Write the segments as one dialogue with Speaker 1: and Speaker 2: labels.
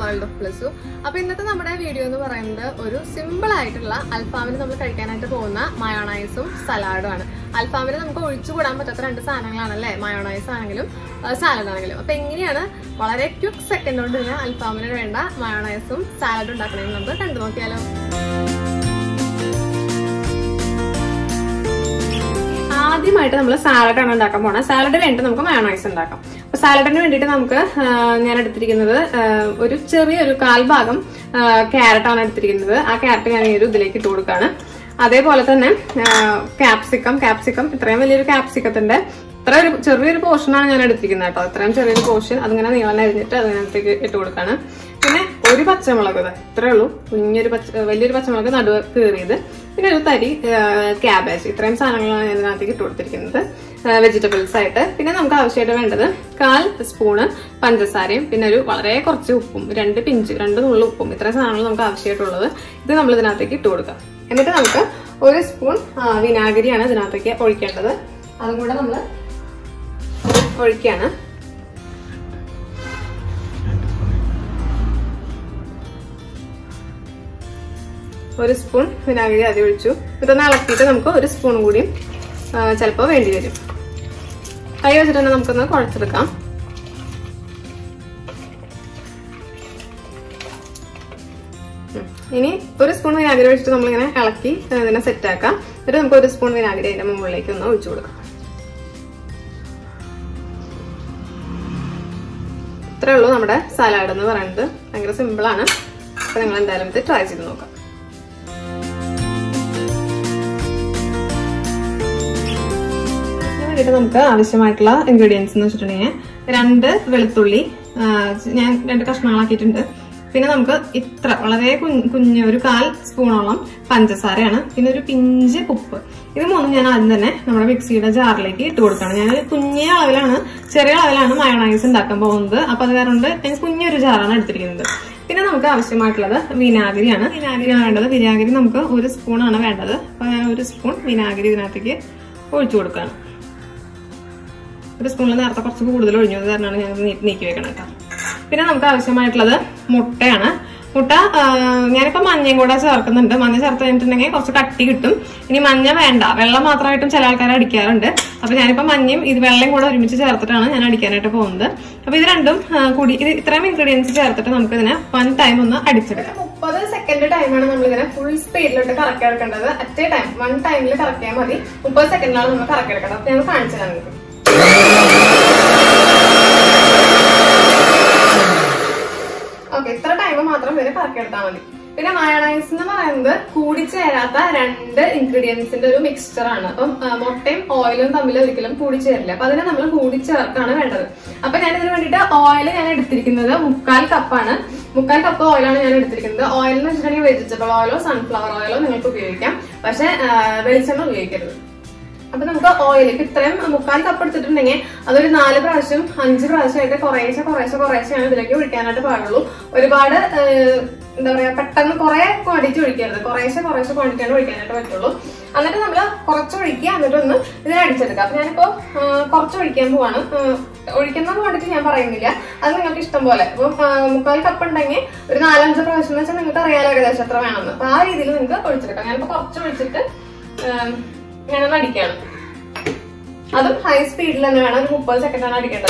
Speaker 1: World of plus അപ്പൊ ഇന്നത്തെ നമ്മുടെ വീഡിയോ എന്ന് പറയുന്നത് ഒരു സിമ്പിൾ ആയിട്ടുള്ള അൽഫാമിന് നമ്മൾ കഴിക്കാനായിട്ട് പോകുന്ന മയോണൈസും സലാഡും ആണ് അൽഫാമിന് നമുക്ക് ഒഴിച്ചുകൂടാൻ പറ്റാത്ത രണ്ട് സാധനങ്ങളാണ് അല്ലേ മയോണൈസ് ആണെങ്കിലും സാലഡ് ആണെങ്കിലും അപ്പൊ എങ്ങനെയാണ് വളരെ ക്വിക്ക് സെക്കൻഡ് കൊണ്ട് തന്നെ അൽഫാമിന് വേണ്ട മയോണൈസും സാലഡും ഉണ്ടാക്കണമെന്ന് നമുക്ക് കണ്ടു നോക്കിയാലോ ആദ്യമായിട്ട് നമ്മൾ സാലഡ് ആണ് ഉണ്ടാക്കാൻ പോണത് സാലഡ് വേണ്ടി നമുക്ക് മയോണൈസ് ഉണ്ടാക്കാം അപ്പൊ സാലഡിന് വേണ്ടിയിട്ട് നമുക്ക് ആ, ഞാൻ എടുത്തിരിക്കുന്നത് ആ, ഒരു ചെറിയൊരു കാൽ ഭാഗം ക്യാരറ്റ് ആണ് എടുത്തിരിക്കുന്നത് ആ ക്യാരറ്റ് ഞാൻ ഈ ഒരു ഇതിലേക്ക് ഇട്ട് കൊടുക്കാണ് അതേപോലെ തന്നെ ക്യാപ്സിക്കം ക്യാപ്സിക്കം ഇത്രയും വലിയൊരു ക്യാപ്സിക്കത്തിന്റെ ഇത്ര ഒരു ചെറിയൊരു പോർഷനാണ് ഞാൻ എടുത്തിരിക്കുന്നത് കേട്ടോ ഇത്രയും ചെറിയൊരു പോർഷൻ അതിങ്ങനെ നീളം അരിഞ്ഞിട്ട് അതിനകത്തേക്ക് ഇട്ട് കൊടുക്കാണ് പിന്നെ ഒരു പച്ചമുളക് ദേ ഇത്രേ ഉള്ളൂ കുഞ്ഞൊരു പച്ച വലിയൊരു പച്ചമുളക് നടുവ് കീറിയത് പിന്നെ ഒരു തരി ക്യാബേജ് ഇത്രയും സാധനങ്ങളാണ് ഞാൻ ഇതിനകത്തേക്ക് ഇട്ട് കൊടുത്തിരിക്കുന്നത് വെജിറ്റബിൾസ് ആയിട്ട് പിന്നെ നമുക്ക് ആവശ്യമായിട്ട് വേണ്ടത് കാൽ സ്പൂണ് പഞ്ചസാരയും പിന്നെ ഒരു വളരെ കുറച്ച് ഉപ്പും രണ്ട് പിഞ്ച് രണ്ട് നുള്ളു ഉപ്പും ഇത്രയും സാധനങ്ങൾ നമുക്ക് ആവശ്യമായിട്ടുള്ളത് ഇത് നമ്മൾ ഇതിനകത്തേക്ക് ഇട്ട് കൊടുക്കാം എന്നിട്ട് നമുക്ക് ഒരു സ്പൂൺ ആ, വിനാഗിരിയാണ് ഇതിനകത്തേക്ക് ഒഴിക്കേണ്ടത് അതും കൂടെ നമ്മൾ ഒഴിക്കുകയാണ് ഒരു സ്പൂൺ വിനാഗിരി ആദ്യം ഒഴിച്ചു ഇതൊന്ന് ഇളക്കിയിട്ട് നമുക്ക് ഒരു സ്പൂൺ കൂടി ചിലപ്പോൾ വേണ്ടി വരും കൈ വെച്ചിട്ട് തന്നെ നമുക്കൊന്ന് കുഴച്ചെടുക്കാം ഉം. ഇനി ഒരു സ്പൂൺ വിനാഗിരി ഒഴിച്ചിട്ട് നമ്മളിങ്ങനെ ഇളക്കി ആ, ഇതിനെ സെറ്റ് ആക്കാം എന്നിട്ട് നമുക്ക് ഒരു സ്പൂൺ വിനാഗിരി അതിന്റെ മുകളിലേക്ക് ഒന്ന് ഒഴിച്ചു കൊടുക്കാം ഇത്രേ ഉള്ളൂ നമ്മുടെ സലാഡ് എന്ന് പറയുന്നത് ഭയങ്കര സിമ്പിൾ ആണ് അപ്പൊ നിങ്ങൾ എന്തായാലും ഇത് ട്രൈ ചെയ്ത് നോക്കാം ഇതിന് വേണ്ടിയിട്ട് നമുക്ക് ആവശ്യമായിട്ടുള്ള ഇൻഗ്രീഡിയൻസ് എന്ന് വെച്ചിട്ടുണ്ടെങ്കിൽ രണ്ട് വെളുത്തുള്ളി ആ, ഞാൻ രണ്ട് കഷ്ണങ്ങളാക്കിയിട്ടുണ്ട് പിന്നെ നമുക്ക് ഇത്ര വളരെ കുഞ്ഞ് കുഞ്ഞ് ഒരു കാൽ സ്പൂണോളം പഞ്ചസാരയാണ് പിന്നെ ഒരു പിഞ്ച് ഉപ്പ് ഇത് മൂന്നും ഞാൻ ആദ്യം തന്നെ നമ്മുടെ മിക്സിയുടെ ജാറിലേക്ക് ഇട്ട് കൊടുക്കണം ഞാൻ കുഞ്ഞേ അളവിലാണ് ചെറിയ അളവിലാണ് മയോണൈസ് ഉണ്ടാക്കാൻ പോകുന്നത് അപ്പൊ അത് കാരണം കൊണ്ട് ഞാൻ കുഞ്ഞൊരു ജാറാണ് എടുത്തിരിക്കുന്നത് പിന്നെ നമുക്ക് ആവശ്യമായിട്ടുള്ളത് വിനാഗിരിയാണ് വിനാഗിരിയാണ് വേണ്ടത് വിനാഗിരി നമുക്ക് ഒരു സ്പൂണാണ് വേണ്ടത് അപ്പൊ ഞാൻ ഒരു സ്പൂൺ വിനാഗിരി ഇതിനകത്തേക്ക് ഒഴിച്ചു കൊടുക്കുകയാണ് ഒരു സ്പൂണിൽ നേരത്തെ കുറച്ച് കൂടുതൽ ഒഴിഞ്ഞു അത് കാരണമാണ് ഞാൻ നീ- നീക്കി വെക്കണം കേട്ടോ പിന്നെ നമുക്ക് ആവശ്യമായിട്ടുള്ളത് മുട്ടയാണ് മുട്ട ആ, ഞാനിപ്പോ മഞ്ഞയും കൂടെ ചേർക്കുന്നുണ്ട് മഞ്ഞ ചേർത്ത് കഴിഞ്ഞിട്ടുണ്ടെങ്കിൽ കുറച്ച് കട്ടി കിട്ടും ഇനി മഞ്ഞ വേണ്ട വെള്ളം മാത്രമായിട്ടും ചില ആൾക്കാർ അടിക്കാറുണ്ട് അപ്പൊ ഞാനിപ്പോ മഞ്ഞയും ഇത് വെള്ളം കൂടെ ഒരുമിച്ച് ചേർത്തിട്ടാണ് ഞാൻ അടിക്കാനായിട്ട് പോകുന്നത് അപ്പൊ ഇത് രണ്ടും ആ, കൂടി ഇത് ഇത്രയും ഇൻഗ്രീഡിയൻസ് ചേർത്തിട്ട് നമുക്ക് ഇതിനെ വൺ ടൈം ഒന്ന് അടിച്ചെടുക്കാം മുപ്പത് സെക്കൻഡ് ടൈമാണ് നമ്മൾ ഇതിനെ ഫുൾ സ്പീഡിലോട്ട് കറക്കി എടുക്കേണ്ടത് അറ്റ് എ ടൈം വൺ ടൈമിൽ കറക്കിയാൽ മതി മുപ്പത് സെക്കൻഡിലാണ് നമ്മൾ കറക്കി എടുക്കേണ്ടത് അപ്പൊ ഞാൻ കാണിച്ചു തരാം നിങ്ങൾക്ക് ഓക്കെ ഇത്ര ടൈം മാത്രം ഇതിനെ കറക്കിയെടുത്താൽ മതി പിന്നെ മയണൈസ് എന്ന് പറയുന്നത് കൂടിച്ചേരാത്ത രണ്ട് ഇൻഗ്രീഡിയൻസിന്റെ ഒരു മിക്സ്ചർ ആണ് അപ്പം ആ, മുട്ടയും ഓയിലും തമ്മിൽ ഒരിക്കലും കൂടിച്ചേരില്ല അപ്പൊ അതിനെ നമ്മൾ കൂടിച്ചേർക്കാണ് വേണ്ടത് അപ്പൊ ഞാൻ ഇതിന് വേണ്ടിയിട്ട് ഓയിൽ ഞാൻ എടുത്തിരിക്കുന്നത് മുക്കാൽ കപ്പാണ് മുക്കാൽ കപ്പ് ഓയിലാണ് ഞാൻ എടുത്തിരിക്കുന്നത് ഓയിൽ എന്ന് വെച്ചിട്ടുണ്ടെങ്കിൽ വെജിറ്റബിൾ ഓയിലോ സൺഫ്ലവർ ഓയിലോ നിങ്ങൾക്ക് ഉപയോഗിക്കാം പക്ഷെ ആ, വെളിച്ചെണ്ണ ഉപയോഗിക്കരുത് അപ്പൊ നമുക്ക് ഓയിൽ ഇപ്പൊ ഇത്രയും മുക്കാൽ കപ്പ് എടുത്തിട്ടുണ്ടെങ്കിൽ അതൊരു നാല് പ്രാവശ്യം അഞ്ച് പ്രാവശ്യമായിട്ട് കുറേശ്ശെ കുറേശ്ശെ കുറേശ്ശെയാണ് ഇതിലേക്ക് ഒഴിക്കാനായിട്ട് പാടുള്ളൂ ഒരുപാട് ഏഹ്, എന്താ പറയാ പെട്ടെന്ന് കുറെ ക്വാണ്ടിറ്റി ഒഴിക്കരുത് കുറേശ്ശെ കുറേശ്ശെ ക്വാണ്ടിറ്റിയാണ് ഒഴിക്കാനായിട്ട് പറ്റുള്ളൂ എന്നിട്ട് നമ്മൾ കുറച്ച് ഒഴിക്കുക എന്നിട്ട് ഒന്ന് ഇതിനെ അടിച്ചെടുക്കുക അപ്പൊ ഞാനിപ്പോ ഏഹ്, കുറച്ച് ഒഴിക്കാൻ പോവാണ് ഏഹ്, ഒഴിക്കുന്ന ക്വാണ്ടിറ്റി ഞാൻ പറയുന്നില്ല അത് നിങ്ങൾക്ക് ഇഷ്ടം പോലെ ഇപ്പൊ ഏഹ്, മുക്കാൽ കപ്പ് ഉണ്ടെങ്കിൽ ഒരു നാലഞ്ച് പ്രാവശ്യം എന്ന് വെച്ചാൽ നിങ്ങൾക്ക് അറിയാലോ ഏകദേശം എത്ര വേണമെന്ന് അപ്പൊ ആ രീതിയിൽ നിങ്ങൾക്ക് ഒഴിച്ചെടുക്കാം ഞാനിപ്പോ കുറച്ച് ഒഴിച്ചിട്ട് ഏഹ്, ഞാനൊന്ന് അടിക്കാണ് അതും ഹൈ സ്പീഡിൽ തന്നെ വേണം ഒരു മുപ്പത് സെക്കൻഡ് ആണ് അടിക്കേണ്ടത്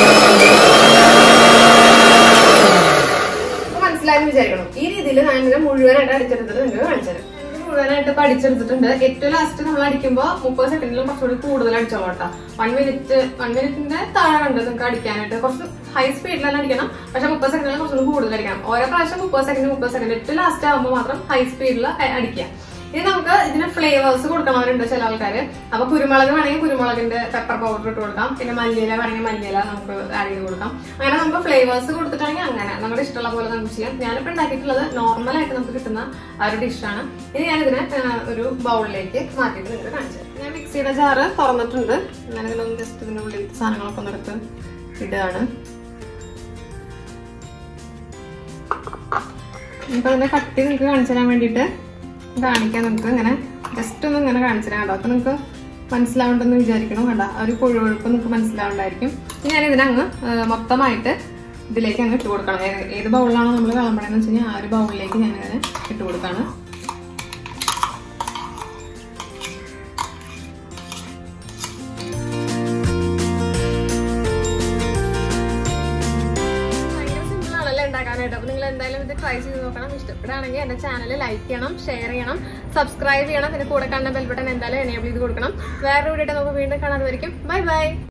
Speaker 1: അപ്പൊ മനസ്സിലായെന്ന് വിചാരിക്കണം ഈ രീതിയിൽ ഞാൻ ഇതിനെ മുഴുവനായിട്ട് അടിച്ചെടുത്തിട്ട് നിങ്ങൾക്ക് കാണിച്ചു തരാം ഇത് മുഴുവനായിട്ട് ഇപ്പൊ അടിച്ചെടുത്തിട്ടുണ്ട് ഏറ്റവും ലാസ്റ്റ് നമ്മൾ അടിക്കുമ്പോൾ മുപ്പത് സെക്കൻഡിലും കുറച്ചുകൂടി കൂടുതൽ അടിച്ചോളൂ കേട്ടോ വൺ മിനിറ്റ് വൺ മിനിറ്റിന്റെ താഴെ ഉണ്ട് നിങ്ങൾക്ക് അടിക്കാനായിട്ട് കുറച്ച് ഹൈ സ്പീഡിൽ തന്നെ അടിക്കണം പക്ഷെ മുപ്പത് സെക്കൻഡിൽ കുറച്ചുകൂടി കൂടുതൽ അടിക്കണം ഓരോ പ്രാവശ്യം മുപ്പത് സെക്കൻഡ് മുപ്പത് സെക്കൻഡ് ഏറ്റവും ലാസ്റ്റ് ആകുമ്പോൾ മാത്രം ഹൈ സ്പീഡിൽ അടിക്കാം ഇനി നമുക്ക് ഇതിന് ഫ്ലേവേഴ്സ് കൊടുക്കണവരുണ്ട് ചില ആൾക്കാര് അപ്പൊ കുരുമുളക് വേണമെങ്കിൽ കുരുമുളകിന്റെ പെപ്പർ പൗഡർ ഇട്ട് കൊടുക്കാം പിന്നെ മല്ലിയില വേണമെങ്കിൽ മല്ലിയില നമുക്ക് ആഡ് ചെയ്ത് കൊടുക്കാം അങ്ങനെ നമുക്ക് ഫ്ലേവേഴ്സ് കൊടുത്തിട്ടാണെങ്കിൽ അങ്ങനെ നമ്മുടെ ഇഷ്ടമുള്ള പോലെ നമുക്ക് ചെയ്യാം ഞാനിപ്പോ ഉണ്ടാക്കിയിട്ടുള്ളത് നോർമൽ ആയിട്ട് നമുക്ക് കിട്ടുന്ന ആ ഒരു ഡിഷാണ് ഇനി ഞാൻ ഇതിനെ ഒരു ബൗളിലേക്ക് മാറ്റിയിട്ട് നിങ്ങൾക്ക് കാണിച്ചു തരാം. ഞാൻ മിക്സിയുടെ ജാറ് തുറന്നിട്ടുണ്ട് ഞാനിതിലൊന്ന് ജസ്റ്റ് ഇതിന്റെ ഉള്ളിൽ സാധനങ്ങളൊക്കെ ഒന്ന് എടുത്ത് ഇടുകയാണ് ഇപ്പൊ അതിന്റെ കട്ടി നിങ്ങൾക്ക് കാണിച്ചു തരാൻ വേണ്ടിയിട്ട് കാണിക്കാൻ നമുക്ക് ഇങ്ങനെ ജസ്റ്റ് ഒന്ന് ഇങ്ങനെ കാണിച്ചു തരാം കേട്ടോ അപ്പൊ നിങ്ങൾക്ക് മനസ്സിലാവുണ്ടെന്ന് വിചാരിക്കണം കണ്ട ആ ഒരു കൊഴുകൊഴുപ്പ് നിങ്ങൾക്ക് മനസ്സിലാവുണ്ടായിരിക്കും ഇനി ഞാൻ ഇതിനങ്ങ് ആ, മൊത്തമായിട്ട് ഇതിലേക്ക് അങ്ങ് ഇട്ട് കൊടുക്കണം ഏ- ഏത് ബൗളിലാണോ നമ്മൾ വിളമ്പണമെന്ന് വെച്ച് കഴിഞ്ഞാൽ ആ ഒരു ബൗളിലേക്ക് ഞാനിങ്ങനെ ഇട്ട് കൊടുക്കാണ് ഭയങ്കര സിമ്പിൾ ആണല്ലേ ഉണ്ടാക്കാനായിട്ട് അപ്പൊ നിങ്ങൾ എന്തായാലും ഇത് ട്രൈ ചെയ്ത് നോക്കണം ഇഷ്ടപ്പെടുകയാണെങ്കിൽ എന്റെ ചാനൽ ലൈക്ക് ചെയ്യണം ഷെയർ ചെയ്യണം സബ്സ്ക്രൈബ് ചെയ്യണം പിന്നെ കൂടെ കാണുന്ന ബെൽ ബട്ടൺ എന്തായാലും എനേബിൾ ചെയ്ത് കൊടുക്കണം വേറെ വീഡിയോ നമുക്ക് വീണ്ടും കാണാതെ വരയ്ക്കും ബൈ ബൈ